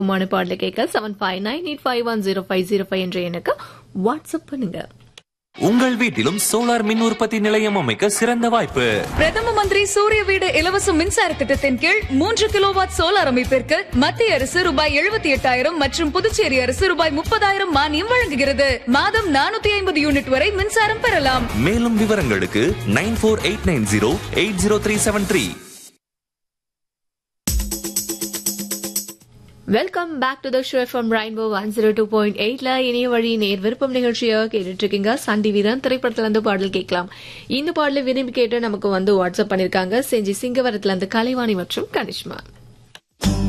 மான பாடல கேட்க seven five nine eight five one zero five zero five என்ற எனக்கு வாட்ஸ்அப் பண்ணுங்க உங்கள் வீட்டிலும் சோலார் மின் உற்பத்தி நிலையம் அமைக்க சிறந்த வாய்ப்பு பிரதம மந்திரி சூரிய வீடு இலவச மின்சார திட்டத்தின் கீழ் மூன்று கிலோவாட் சோலார் அமைப்பிற்கு மத்திய அரசு ரூபாய் எழுபத்தி எட்டாயிரம் மற்றும் புதுச்சேரி அரசு ரூபாய் முப்பதாயிரம் மானியம் வழங்குகிறது மாதம் நானூத்தி ஐம்பது யூனிட் வரை மின்சாரம் பெறலாம் மேலும் விவரங்களுக்கு nine four eight nine zero eight zero three seven three welcome back to the show from Rainbow one zero two point எயிட்ல இணைய வழி நேர் விருப்பம் நிகழ்ச்சியை கேட்டுட்டு இருக்கீங்க சண்டி வீரன் திரைப்படத்துல இருந்து பாடல் கேட்கலாம் இந்த பாடலை விரும்பி கேட்டு நமக்கு வந்து வாட்ஸ்அப் பண்ணிருக்காங்க செஞ்சி சிங்கவரத்துல இருந்து கலைவாணி மற்றும் கனிஷ்மா